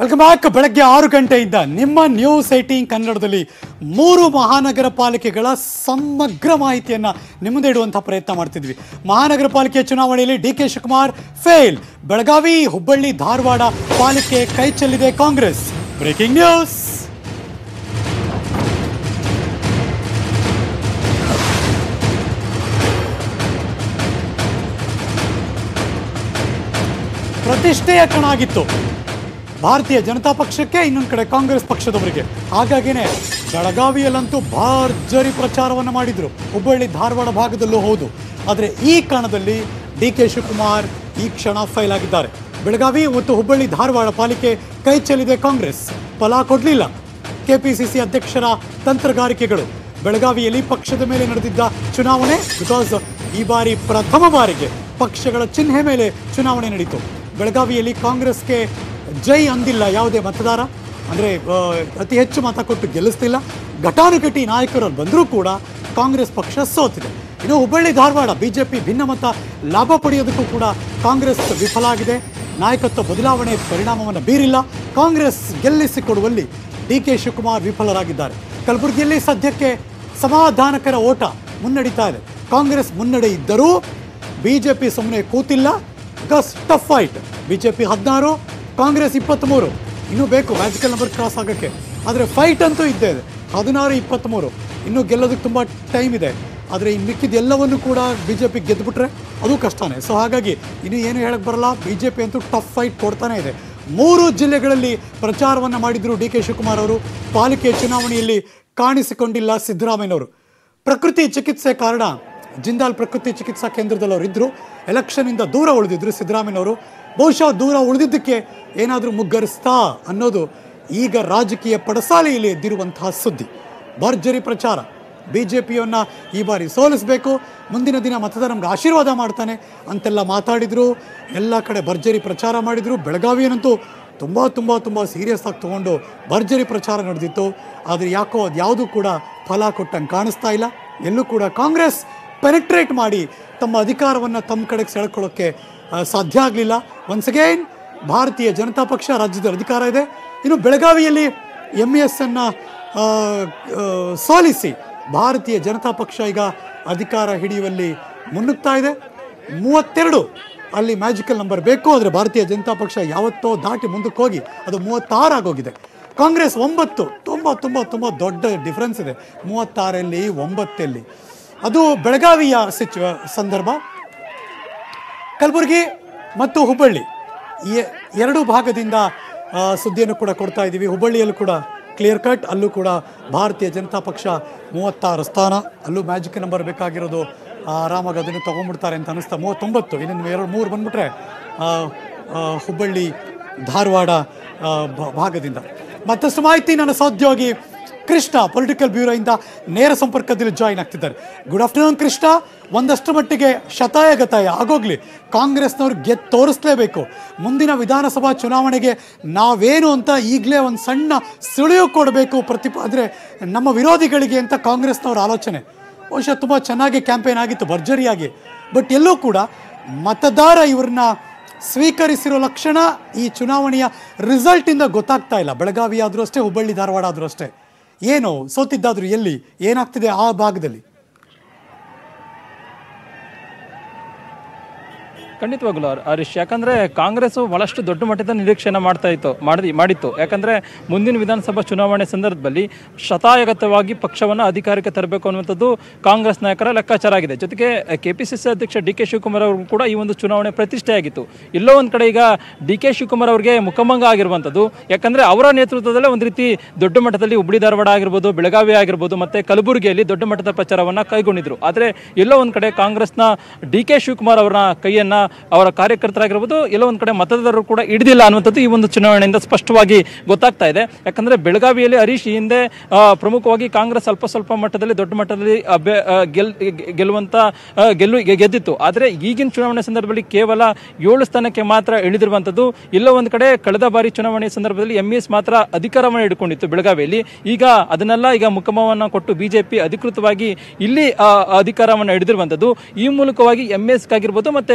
Welcome back ಬೆಳಗ್ಗೆ ಆರು ಗಂಟೆಯಿಂದ ನಿಮ್ಮ ನ್ಯೂಸ್ ಏಟೀನ್ ಕನ್ನಡದಲ್ಲಿ ಮೂರು ಮಹಾನಗರ ಪಾಲಿಕೆಗಳ ಸಮಗ್ರ ಮಾಹಿತಿಯನ್ನ ನಿಮ್ಮದೇ ಇಡುವಂತಹ ಪ್ರಯತ್ನ ಮಾಡ್ತಿದ್ವಿ ಮಹಾನಗರ ಪಾಲಿಕೆ ಚುನಾವಣೆಯಲ್ಲಿ D K Shivakumar fail Belagavi Hubballi Dharwad ಪಾಲಿಕೆ ಕೈ ಚೆಲ್ಲಿದೆ ಕಾಂಗ್ರೆಸ್ ಬ್ರೇಕಿಂಗ್ ನ್ಯೂಸ್ ಪ್ರತಿಷ್ಠೆಯ ಕಣ ಆಗಿತ್ತು ಭಾರತೀಯ ಜನತಾ ಪಕ್ಷಕ್ಕೆ ಇನ್ನೊಂದು ಕಡೆ ಕಾಂಗ್ರೆಸ್ ಪಕ್ಷದವರಿಗೆ ಹಾಗಾಗಿನೇ ಬೆಳಗಾವಿಯಲ್ಲಂತೂ ಭರ್ಜರಿ ಪ್ರಚಾರವನ್ನು ಮಾಡಿದ್ರು ಹುಬ್ಬಳ್ಳಿ ಧಾರವಾಡ ಭಾಗದಲ್ಲೂ ಹೌದು ಆದರೆ ಈ ಕಣದಲ್ಲಿ ಡಿ ಕೆ ಶಿವಕುಮಾರ್ ಈ ಕ್ಷಣ ಫೈಲ್ ಆಗಿದ್ದಾರೆ ಬೆಳಗಾವಿ ಮತ್ತು ಹುಬ್ಬಳ್ಳಿ ಧಾರವಾಡ ಪಾಲಿಕೆ ಕೈ ಚೆಲ್ಲಿದೆ ಕಾಂಗ್ರೆಸ್ ಫಲ ಕೊಡಲಿಲ್ಲ ಕೆಪಿಸಿಸಿ ಅಧ್ಯಕ್ಷರ ತಂತ್ರಗಾರಿಕೆಗಳು ಬೆಳಗಾವಿಯಲ್ಲಿ ಪಕ್ಷದ ಮೇಲೆ ನಡೆದಿದ್ದ ಚುನಾವಣೆ ಬಿಕಾಸ್ ಈ ಬಾರಿ ಪ್ರಥಮ ಬಾರಿಗೆ ಪಕ್ಷಗಳ ಚಿಹ್ನೆ ಮೇಲೆ ಚುನಾವಣೆ ನಡೀತು ಬೆಳಗಾವಿಯಲ್ಲಿ ಕಾಂಗ್ರೆಸ್ಗೆ ಜೈ ಅಂದಿಲ್ಲ ಯಾವುದೇ ಮತದಾರ ಅಂದರೆ ಅತಿ ಹೆಚ್ಚು ಮತ ಕೊಟ್ಟು ಗೆಲ್ಲಿಸ್ತಿಲ್ಲ ಘಟಾನುಘಟಿ ನಾಯಕರು ಬಂದರೂ ಕೂಡ ಕಾಂಗ್ರೆಸ್ ಪಕ್ಷ ಸೋತಿದೆ ಇನ್ನು ಹುಬ್ಬಳ್ಳಿ ಧಾರವಾಡ ಬಿಜೆಪಿ ಭಿನ್ನಮತ ಲಾಭ ಪಡೆಯೋದಕ್ಕೂ ಕೂಡ ಕಾಂಗ್ರೆಸ್ ವಿಫಲ ಆಗಿದೆ ನಾಯಕತ್ವ ಬದಲಾವಣೆ ಪರಿಣಾಮವನ್ನು ಬೀರಿಲ್ಲ ಕಾಂಗ್ರೆಸ್ ಗೆಲ್ಲಿಸಿಕೊಡುವಲ್ಲಿ ಡಿ ಕೆ ಶಿವಕುಮಾರ್ ವಿಫಲರಾಗಿದ್ದಾರೆ ಕಲಬುರಗಿಯಲ್ಲಿ ಸದ್ಯಕ್ಕೆ ಸಮಾಧಾನಕರ ಓಟ ಮುನ್ನಡೀತಾ ಇದೆ ಕಾಂಗ್ರೆಸ್ ಮುನ್ನಡೆ ಇದ್ದರೂ ಬಿಜೆಪಿ ಸುಮ್ಮನೆ ಕೂತಿಲ್ಲ ಬಿಕಾಸ್ ಟಫ್ ಫೈಟ್ ಬಿಜೆಪಿ ಹದಿನಾರು ಕಾಂಗ್ರೆಸ್ ಇಪ್ಪತ್ತ್ಮೂರು ಇನ್ನೂ ಬೇಕು ಮ್ಯಾಜಿಕಲ್ ನಂಬರ್ ಕ್ರಾಸ್ ಆಗೋಕ್ಕೆ ಆದರೆ ಫೈಟ್ ಅಂತೂ ಇದ್ದೇ ಇದೆ ಹದಿನಾರು ಇಪ್ಪತ್ತ್ಮೂರು ಇನ್ನೂ ಗೆಲ್ಲೋದಕ್ಕೆ ತುಂಬ ಟೈಮ್ ಇದೆ ಆದರೆ ಇನ್ನು ಮಿಕ್ಕಿದ ಎಲ್ಲವನ್ನು ಕೂಡ ಬಿ ಜೆ ಪಿ ಗೆದ್ದುಬಿಟ್ರೆ ಅದು ಕಷ್ಟನೇ ಸೊ ಹಾಗಾಗಿ ಇನ್ನು ಏನು ಹೇಳಕ್ಕೆ ಬರಲ್ಲ ಬಿ ಜೆ ಪಿ ಅಂತೂ ಟಫ್ ಫೈಟ್ ಕೊಡ್ತಾನೆ ಇದೆ ಮೂರು ಜಿಲ್ಲೆಗಳಲ್ಲಿ ಪ್ರಚಾರವನ್ನು ಮಾಡಿದ್ರು ಡಿ ಕೆ ಶಿವಕುಮಾರ್ ಅವರು ಪಾಲಿಕೆ ಚುನಾವಣೆಯಲ್ಲಿ ಕಾಣಿಸಿಕೊಂಡಿಲ್ಲ ಸಿದ್ದರಾಮಯ್ಯನವರು ಪ್ರಕೃತಿ ಚಿಕಿತ್ಸೆ ಕಾರಣ ಜಿಂದಾಲ್ ಪ್ರಕೃತಿ ಚಿಕಿತ್ಸಾ ಕೇಂದ್ರದಲ್ಲಿ ಅವರು ಇದ್ದರು ಎಲೆಕ್ಷನ್ನಿಂದ ದೂರ ಉಳಿದಿದ್ರು ಸಿದ್ದರಾಮಯ್ಯನವರು ಬಹುಶಃ ದೂರ ಉಳಿದಿದ್ದಕ್ಕೆ ಏನಾದರೂ ಮುಗ್ಗರಿಸ್ತಾ ಅನ್ನೋದು ಈಗ ರಾಜಕೀಯ ಪಡಸಾಲೆಯಲ್ಲಿ ಎದ್ದಿರುವಂತಹ ಸುದ್ದಿ ಭರ್ಜರಿ ಪ್ರಚಾರ ಬಿ ಜೆ ಪಿಯನ್ನು ಈ ಬಾರಿ ಸೋಲಿಸಬೇಕು ಮುಂದಿನ ದಿನ ಮತದಾರ ನಮ್ಗೆ ಆಶೀರ್ವಾದ ಮಾಡ್ತಾನೆ ಅಂತೆಲ್ಲ ಮಾತಾಡಿದರು ಎಲ್ಲ ಕಡೆ ಭರ್ಜರಿ ಪ್ರಚಾರ ಮಾಡಿದರು ಬೆಳಗಾವಿಯನ್ನಂತೂ ತುಂಬ ತುಂಬ ತುಂಬ ಸೀರಿಯಸ್ ಆಗಿ ತೊಗೊಂಡು ಭರ್ಜರಿ ಪ್ರಚಾರ ನಡೆದಿತ್ತು ಆದರೆ ಯಾಕೋ ಅದು ಯಾವುದೂ ಕೂಡ ಫಲ ಕೊಟ್ಟಂಗೆ ಕಾಣಿಸ್ತಾ ಇಲ್ಲ ಎಲ್ಲೂ ಕೂಡ ಕಾಂಗ್ರೆಸ್ ಪೆನೆಟ್ರೇಟ್ ಮಾಡಿ ತಮ್ಮ ಅಧಿಕಾರವನ್ನು ತಮ್ಮ ಕಡೆಗೆ ಸೆಳ್ಕೊಳ್ಳೋಕ್ಕೆ ಆ, ಸಾಧ್ಯ ಆಗಲಿಲ್ಲ ಒನ್ಸ್ ಅಗೈನ್ ಭಾರತೀಯ ಜನತಾ ಪಕ್ಷ ರಾಜ್ಯದ ಅಧಿಕಾರ ಇದೆ ಇನ್ನು ಬೆಳಗಾವಿಯಲ್ಲಿ ಎಮ್ ಎಸ್ ಅನ್ನು ಸೋಲಿಸಿ ಭಾರತೀಯ ಜನತಾ ಪಕ್ಷ ಈಗ ಅಧಿಕಾರ ಹಿಡಿಯುವಲ್ಲಿ ಮುನ್ನುಗ್ತಾ ಇದೆ ಮೂವತ್ತೆರಡು ಅಲ್ಲಿ ಮ್ಯಾಜಿಕಲ್ ನಂಬರ್ ಬೇಕು ಆದರೆ ಭಾರತೀಯ ಜನತಾ ಪಕ್ಷ ಯಾವತ್ತೋ ದಾಟಿ ಮುಂದಕ್ಕೆ ಹೋಗಿ ಅದು ಮೂವತ್ತಾರು ಆಗೋಗಿದೆ ಕಾಂಗ್ರೆಸ್ ಒಂಬತ್ತು ತುಂಬ ತುಂಬ ತುಂಬ ದೊಡ್ಡ ಡಿಫ್ರೆನ್ಸ್ ಇದೆ ಮೂವತ್ತಾರಲ್ಲಿ ಒಂಬತ್ತಲ್ಲಿ ಅದು ಬೆಳಗಾವಿಯ ಸಿಚುವ ಸಂದರ್ಭ ಕಲಬುರಗಿ ಮತ್ತು ಹುಬ್ಬಳ್ಳಿ ಈ ಎರಡೂ ಭಾಗದಿಂದ ಆ, ಸುದ್ದಿಯನ್ನು ಕೂಡ ಕೊಡ್ತಾ ಇದ್ದೀವಿ ಹುಬ್ಬಳ್ಳಿಯಲ್ಲೂ ಕೂಡ ಕ್ಲಿಯರ್ ಕಟ್ ಅಲ್ಲೂ ಕೂಡ ಭಾರತೀಯ ಜನತಾ ಪಕ್ಷ ಮೂವತ್ತಾರು ಸ್ಥಾನ ಅಲ್ಲೂ ಮ್ಯಾಜಿಕ್ ನಂಬರ್ ಬೇಕಾಗಿರೋದು ಆ, ಆರಾಮಾಗಿ ಅದನ್ನು ತೊಗೊಂಡ್ಬಿಡ್ತಾರೆ ಅಂತ ಅನಿಸ್ತಾ ಮೂವತ್ತೊಂಬತ್ತು ಇನ್ನೊಂದು ಎರಡು ಮೂರು ಬಂದ್ಬಿಟ್ರೆ ಆ, ಆ, ಹುಬ್ಬಳ್ಳಿ ಧಾರವಾಡ ಆ, ಭ- ಭಾಗದಿಂದ ಮತ್ತಷ್ಟು ಮಾಹಿತಿ ನನ್ನ ಸಹೋದ್ಯೋಗಿ ಕೃಷ್ಣ ಪೊಲಿಟಿಕಲ್ ಬ್ಯೂರೋಯಿಂದ ನೇರ ಸಂಪರ್ಕದಲ್ಲಿ ಜಾಯಿನ್ ಆಗ್ತಿದ್ದಾರೆ ಗುಡ್ ಆಫ್ಟರ್ನೂನ್ ಕೃಷ್ಣ ಒಂದಷ್ಟು ಮಟ್ಟಿಗೆ ಶತಾಯ ಗತಾಯ ಆಗೋಗ್ಲಿ ಕಾಂಗ್ರೆಸ್ನವ್ರು ಗೆದ್ದು ತೋರಿಸ್ಲೇಬೇಕು ಮುಂದಿನ ವಿಧಾನಸಭಾ ಚುನಾವಣೆಗೆ ನಾವೇನು ಅಂತ ಈಗಲೇ ಒಂದು ಸಣ್ಣ ಸುಳಿವು ಕೊಡಬೇಕು ಪ್ರತಿಪ ಅಂದರೆ ನಮ್ಮ ವಿರೋಧಿಗಳಿಗೆ ಅಂತ ಕಾಂಗ್ರೆಸ್ನವ್ರ ಆಲೋಚನೆ ಬಹುಶಃ ತುಂಬ ಚೆನ್ನಾಗಿ ಕ್ಯಾಂಪೇನ್ ಆಗಿತ್ತು ಭರ್ಜರಿಯಾಗಿ ಬಟ್ ಎಲ್ಲೂ ಕೂಡ ಮತದಾರ ಇವ್ರನ್ನ ಸ್ವೀಕರಿಸಿರೋ ಲಕ್ಷಣ ಈ ಚುನಾವಣೆಯ ರಿಸಲ್ಟಿಂದ ಗೊತ್ತಾಗ್ತಾ ಇಲ್ಲ ಬೆಳಗಾವಿ ಆದರೂ ಅಷ್ಟೇ ಹುಬ್ಬಳ್ಳಿ ಧಾರವಾಡ ಆದರೂ ಅಷ್ಟೇ ಏನು ಸೋತಿದ್ದಾದ್ರು ಎಲ್ಲಿ ಏನಾಗ್ತಿದೆ ಆ ಭಾಗದಲ್ಲಿ ಖಂಡಿತವಾಗ್ಲೂ ಹರ್- ಹರೀಶ್ ಯಾಕಂದ್ರೆ ಕಾಂಗ್ರೆಸ್ ಬಹಳಷ್ಟು ದೊಡ್ಡ ಮಟ್ಟದ ನಿರೀಕ್ಷೆಯನ್ನು ಮಾಡ್ತಾ ಇತ್ತು ಮಾಡಿ ಮಾಡಿತ್ತು ಯಾಕಂದ್ರೆ ಮುಂದಿನ ವಿಧಾನಸಭಾ ಚುನಾವಣೆ ಸಂದರ್ಭದಲ್ಲಿ ಶತಾಯಗತವಾಗಿ ಪಕ್ಷವನ್ನು ಅಧಿಕಾರಕ್ಕೆ ತರಬೇಕು ಅನ್ನುವಂಥದ್ದು ಕಾಂಗ್ರೆಸ್ ನಾಯಕರ ಲೆಕ್ಕಾಚಾರ ಆಗಿದೆ ಜೊತೆಗೆ ಕೆ ಪಿ ಸಿ ಸಿ ಅಧ್ಯಕ್ಷ ಡಿ ಕೆ ಶಿವಕುಮಾರ್ ಅವರು ಕೂಡ ಈ ಒಂದು ಚುನಾವಣೆ ಪ್ರತಿಷ್ಠೆಯಾಗಿತ್ತು ಎಲ್ಲೋ ಒಂದು ಕಡೆ ಈಗ ಡಿ ಕೆ ಶಿವಕುಮಾರ್ ಅವರಿಗೆ ಮುಖಭಂಗ ಆಗಿರುವಂಥದ್ದು ಯಾಕಂದ್ರೆ ಅವರ ನೇತೃತ್ವದಲ್ಲೇ ಒಂದು ರೀತಿ ದೊಡ್ಡ ಮಟ್ಟದಲ್ಲಿ ಹುಬ್ಬಳ್ಳಿ ಧಾರವಾಡ ಆಗಿರ್ಬೋದು ಬೆಳಗಾವಿ ಆಗಿರ್ಬೋದು ಮತ್ತೆ ಕಲಬುರಗಿಯಲ್ಲಿ ದೊಡ್ಡ ಮಟ್ಟದ ಪ್ರಚಾರವನ್ನ ಕೈಗೊಂಡಿದ್ರು ಆದರೆ ಎಲ್ಲೋ ಒಂದು ಕಡೆ ಕಾಂಗ್ರೆಸ್ನ ಡಿ ಕೆ ಶಿವಕುಮಾರ್ ಅವರ ಕೈಯನ್ನ ಅವರ ಕಾರ್ಯಕರ್ತರಾಗಿರ್ಬೋದು ಎಲ್ಲೋ ಒಂದು ಕಡೆ ಮತದಾರರು ಕೂಡ ಹಿಡಿದಿಲ್ಲ ಅನ್ನುವಂಥದ್ದು ಈ ಒಂದು ಚುನಾವಣೆಯಿಂದ ಸ್ಪಷ್ಟವಾಗಿ ಗೊತ್ತಾಗ್ತಾ ಇದೆ ಯಾಕಂದ್ರೆ ಬೆಳಗಾವಿಯಲ್ಲಿ ಹರೀಶ್ ಈ ಹಿಂದೆ ಆ, ಪ್ರಮುಖವಾಗಿ ಕಾಂಗ್ರೆಸ್ ಸ್ವಲ್ಪ ಸ್ವಲ್ಪ ಮಟ್ಟದಲ್ಲಿ ದೊಡ್ಡ ಮಟ್ಟದಲ್ಲಿ ಅಭ್ಯ ಆ, ಗೆಲ್ ಗೆ- ಗೆಲ್ಲುವಂತ ಆ, ಗೆಲ್ಲು ಗೆ- ಗೆದ್ದಿತ್ತು ಆದರೆ ಈಗಿನ ಚುನಾವಣೆ ಸಂದರ್ಭದಲ್ಲಿ ಕೇವಲ ಏಳು ಸ್ಥಾನಕ್ಕೆ ಮಾತ್ರ ಇಳಿದಿರುವಂಥದ್ದು ಎಲ್ಲೋ ಒಂದು ಕಡೆ ಕಳೆದ ಬಾರಿ ಚುನಾವಣೆ ಸಂದರ್ಭದಲ್ಲಿ ಎಂ ಎಸ್ ಮಾತ್ರ ಅಧಿಕಾರವನ್ನು ಹಿಡ್ಕೊಂಡಿತ್ತು ಬೆಳಗಾವಿಯಲ್ಲಿ ಈಗ ಅದನ್ನೆಲ್ಲ ಈಗ ಮುಖಮವನ್ನು ಕೊಟ್ಟು ಬಿಜೆಪಿ ಅಧಿಕೃತವಾಗಿ ಇಲ್ಲಿ ಆ, ಅಧಿಕಾರವನ್ನು ಹಿಡಿದಿರುವಂಥದ್ದು ಈ ಮೂಲಕವಾಗಿ ಎಂ ಎಸ್ ಆಗಿರ್ಬೋದು ಮತ್ತೆ ಕಾಂಗ್ರೆಸ್